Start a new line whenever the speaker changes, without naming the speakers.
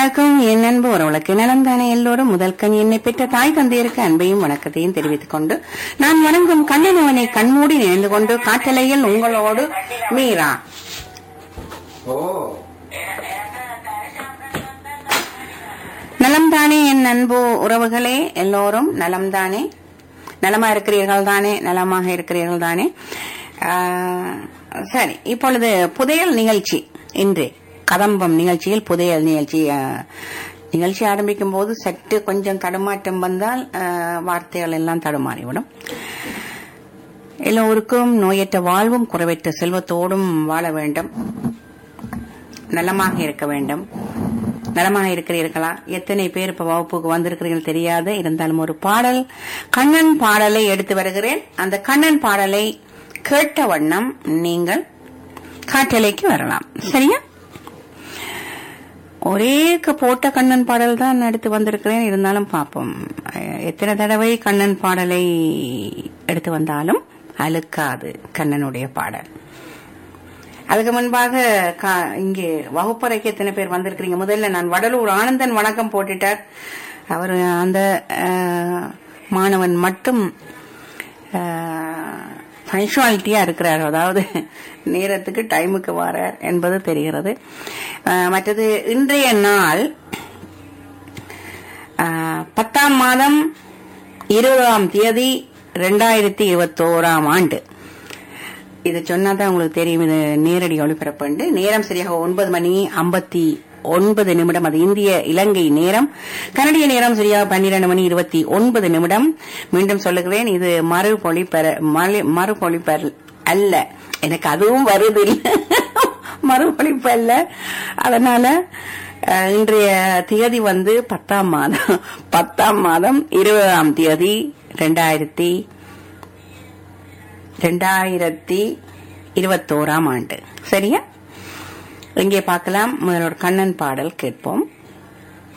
வணக்கம் என் அன்பு உறவுகளுக்கு நலம் தானே எல்லோரும் முதல் கண் என்னை பெற்ற தாய் தந்தையருக்கு அன்பையும் வணக்கத்தையும் தெரிவித்துக் கொண்டு நான் வணங்கும் கண்ணனவனை கண்மூடி நினைந்து கொண்டு காற்றலையில் உங்களோடு மீரா
ஓ
நலம் தானே என் அன்பு உறவுகளே எல்லோரும் நலம் தானே நலமா இருக்கிறீர்கள் தானே நலமாக இருக்கிறீர்கள் தானே ஆ, சரி இப்பொழுது புதையல் நிகழ்ச்சி இன்று கதம்பம் நிகழ்ச்சியில் புதையல் நிகழ்ச்சி ஆ, நிகழ்ச்சி ஆரம்பிக்கும் போது சற்று கொஞ்சம் தடுமாற்றம் வந்தால் ஆ, வார்த்தைகள் எல்லாம் தடுமாறிவிடும் எல்லோருக்கும் நோயற்ற வாழ்வும் குறைவற்ற செல்வத்தோடும் வாழ வேண்டும் நலமாக இருக்க வேண்டும் நலமாக இருக்கிறீர்களா எத்தனை பேர் இப்ப வகுப்புக்கு வந்திருக்கிறீர்கள் தெரியாது இருந்தாலும் ஒரு பாடல் கண்ணன் பாடலை எடுத்து வருகிறேன் அந்த கண்ணன் பாடலை கேட்ட வண்ணம் நீங்கள் காற்றலைக்கு வரலாம் சரியா ஒரே க- போட்ட கண்ணன் பாடல் தான் எடுத்து வந்திருக்கிறேன் இருந்தாலும் பார்ப்போம் அஹ், எத்தனை தடவை கண்ணன் பாடலை எடுத்து வந்தாலும் அழுக்காது கண்ணனுடைய பாடல் அதுக்கு முன்பாக கா- இங்கே வகுப்பறைக்கு எத்தனை பேர் வந்திருக்கிறீங்க முதல்ல நான் வடலூர் ஆனந்தன் வணக்கம் போட்டுட்டார் அவர் அந்த அஹ், மாணவன் மட்டும் பங்க்சுவாலிட்டியா இருக்கிறார் அதாவது நேரத்துக்கு டைமுக்கு வரார் என்பது தெரிகிறது அஹ், மற்றது இன்றைய நாள் அஹ், பத்தாம் மாதம் இருபதாம் தேதி ரெண்டாயிரத்தி இருபத்தோராம் ஆண்டு இது சொன்னாதான் உங்களுக்கு தெரியும் இது நேரடி ஒளிபரப்பு நேரம் சரியாக ஒன்பது மணி ஐம்பத்தி ஒன்பது நிமிடம் அது இந்திய இலங்கை நேரம் கனடிய நேரம் சரியாக பன்னிரண்டு மணி இருபத்தி ஒன்பது நிமிடம் மீண்டும் சொல்லுகிறேன் இது மறுபொழிப்பெற மறு- மறுபொழிப்பர் அல்ல எனக்கு அதுவும் வருது இல்ல மறுபொழிப்பு அல்ல அதனால அஹ், இன்றைய தேதி வந்து பத்தாம் மாதம் பத்தாம் மாதம் இருபதாம் தேதி ரெண்டாயிரத்தி ரெண்டாயிரத்தி இருபத்தோராம் ஆண்டு சரியா இங்கே பார்க்கலாம் முதல்ல ஒரு கண்ணன் பாடல் கேட்போம்